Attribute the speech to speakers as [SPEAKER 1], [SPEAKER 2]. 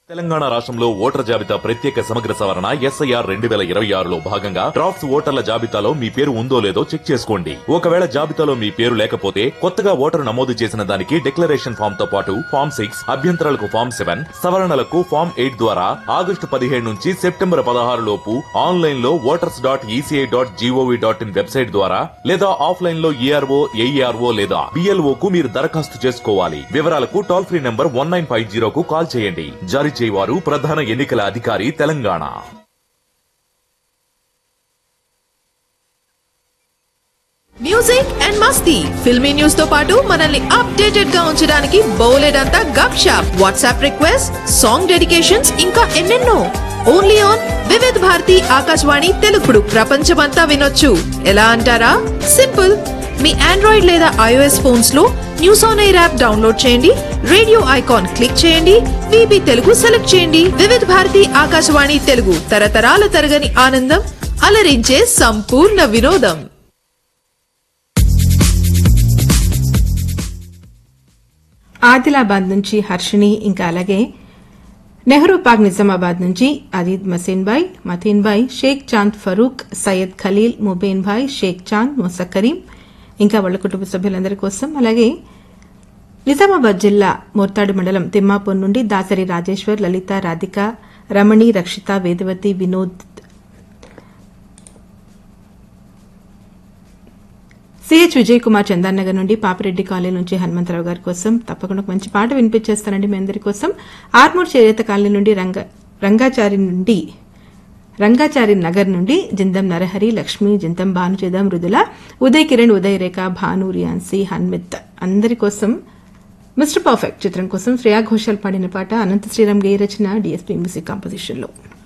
[SPEAKER 1] తెలంగాణ రాష్ట్రంలో ఓటర్ జాబితా ప్రత్యేక సమగ్ర సవరణ ఎస్ఐఆర్ రెండు వేల ఇరవై ఆరులో భాగంగా డ్రాఫ్ట్స్ ఓటర్ల జాబితాలో మీ పేరు ఉందో లేదో చెక్ చేసుకోండి ఒకవేళ జాబితాలో మీ పేరు లేకపోతే కొత్తగా ఓటరు నమోదు చేసిన దానికి డిక్లరేషన్ ఫామ్ తో పాటు ఫామ్ సిక్స్ అభ్యంతరాలకు ఫామ్ సెవెన్ సవరణలకు ఫామ్ ఎయిట్ ద్వారా ఆగస్టు పదిహేడు నుంచి సెప్టెంబర్ పదహారు లోపు ఆన్లైన్ లో voters dot ECI dot GOV dot in website ద్వారా లేదా ఆఫ్లైన్ లో ఈఆర్ఓ ఏఈఆర్ఓ లేదా బిఎల్ఓ కు మీరు దరఖాస్తు చేసుకోవాలి వివరాలకు toll free number one nine five జీరోకు కాల్ చేయండి జారీ చేయవారు ప్రధాన ఎన్నికల అధికారి తెలంగాణ
[SPEAKER 2] మ్యూజిక్ అండ్ మస్తీ ఫిల్మీ న్యూస్ తో పాటు మనల్ని అప్డేటెడ్ గా ఉంచడానికి బౌలెడంతా గప్ షాప్ వాట్సాప్ రిక్వెస్ట్ సాంగ్ డెడికేషన్స్ ఇంకా ఎన్నెన్నో ఓన్లీ ఆన్ వివిధ్ భారతి ఆకాశవాణి తెలుగుడు ప్రపంచమంతా వినొచ్చు ఎలా అంటారా సింపుల్ మీ ఆండ్రాయిడ్ లేదా ఐఓఎస్ ఫోన్స్ లో news on air app download చేయండి రేడియో ఐకాన్ క్లిక్ చేయండి విబి తెలుగు సెలెక్ట్ చేయండి వివిధ భారతి ఆకాశవాణి తెలుగు తరతరాల తరగని ఆనందం అలరించే సంపూర్ణ వినోదం
[SPEAKER 3] ఆదిలాబాద్ నుంచి హర్షిణి ఇంకా అలాగే నెహ్రూ పార్క్ నిజామాబాద్ నుంచి అదీద్ మసీన్ భాయ్ మతీన్ భాయ్ షేక్ చాంద్ ఫరూక్ సయ్యద్ ఖలీల్ ముబేన్ భాయ్ షేక్ చాంద్ ముసా కరీం ఇంకా వాళ్ళ కుటుంబ సభ్యులందరి కోసం అలాగే నిజామాబాద్ జిల్లా మోర్తాడు మండలం తిమ్మాపూర్ నుండి దాసరి రాజేశ్వర్ లలిత రాధిక రమణి రక్షిత వేదవతి వినోద్ సిహెచ్ విజయ్ కుమార్ చందానగర్ నుండి పాపిరెడ్డి కాలనీ నుంచి హనుమంతరావు గారి కోసం తప్పకుండా ఒక మంచి పాట వినిపించేస్తానండి మీ అందరి కోసం ఆర్మూర్ చేరేత కాలనీ నుండి రంగ రంగాచారి నుండి రంగాచారి నగర్ నుండి జిందం నరహరి లక్ష్మి జిందం భానుచేదం మృదుల ఉదయ్ కిరణ్ ఉదయ్ రేఖ భాను రియాన్సీ హన్మిత్ అందరి కోసం మిస్టర్ పర్ఫెక్ట్ చిత్రం కోసం శ్రేయా ఘోషాల్ పాడిన పాట అనంత శ్రీరామ్ గే రచన డిఎస్పీ మ్యూజిక్ కాంపోజిషన్లో